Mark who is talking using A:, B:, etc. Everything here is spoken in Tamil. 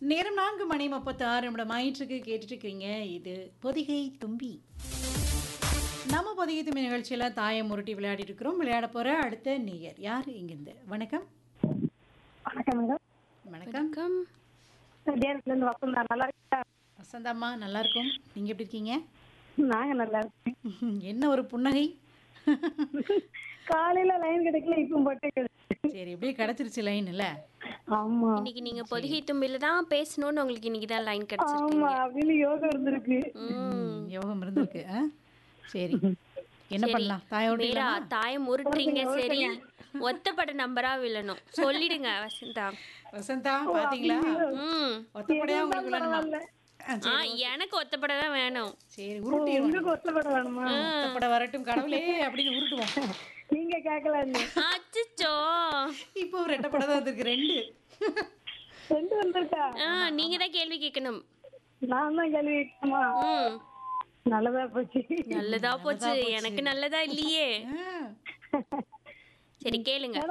A: நேரம் நான்கு மணி முப்பத்தி ஆறு நிமிடம் ஆயிற்றுக்கு கேட்டுட்டு இருக்கீங்க இது பொதிகை தும்பி நம்ம பொதிகை தும்பி நிகழ்ச்சியில தாயம் முருட்டி விளையாடிட்டு இருக்கிறோம் விளையாட போற அடுத்த நேயர் யார் இங்கிருந்து வணக்கம்
B: வணக்கம் மேடம்
A: வணக்கம்
C: வணக்கம்
B: தேனத்துல இருந்து வசந்தா நல்லா இருக்கா
A: வசந்தாம்மா நல்லா இருக்கும் நீங்க எப்படி இருக்கீங்க
B: நாங்க நல்லா இருக்கேன்
A: என்ன ஒரு புன்னகை
B: காலையில லைன் கிடைக்கல இப்போ போட்டு கிடைச்சு.
A: சரி எப்படியே கிடைச்சிருச்சு லைன் இல்ல
B: ஆமா
C: இன்னைக்கு நீங்க பொதிகை தும்பில தான் பேசணும்னு உங்களுக்கு இன்னைக்கு தான் லைன்
B: ஆமா
C: கிடைச்சிருக்கு
B: அப்படின்னு யோகம் இருந்திருக்கு
A: ம், யோகம் இருந்திருக்கு ஆ? சரி என்ன பண்ணலாம் தாயோட
C: மீரா தாயம் உருட்டுறீங்க சரி ஒத்தப்பட நம்பரா விழணும் சொல்லிடுங்க வசந்தா
A: வசந்தா பாத்தீங்களா
C: ம்
A: ஒத்தப்படையா உங்களுக்கு விளையாடணுமா? ஆ,
C: ஆ எனக்கு ஒத்தப்பட தான் வேணும்
A: சரி உருட்டிடுவோம்
B: உங்களுக்கு ஒத்தப்பட வேணுமா
A: ஒத்தப்பட வரட்டும் கடவுளே அப்படின்னு உருட்டுவோம்
B: நீங்க கேட்கல
C: அச்சச்சோ
A: இப்போ ஒரு ரெட்டை படம் தான் வந்திருக்கு ரெண்டு
B: ரெண்டு வந்திருக்கா
C: ஆ நீங்க தான் கேள்வி கேட்கணும்
B: நான் தான் கேள்வி கேட்கணுமா
C: ம்
B: நல்லதா போச்சு
C: நல்லதா போச்சு எனக்கு நல்லதா இல்லையே
A: ஆ.
C: சரி கேளுங்க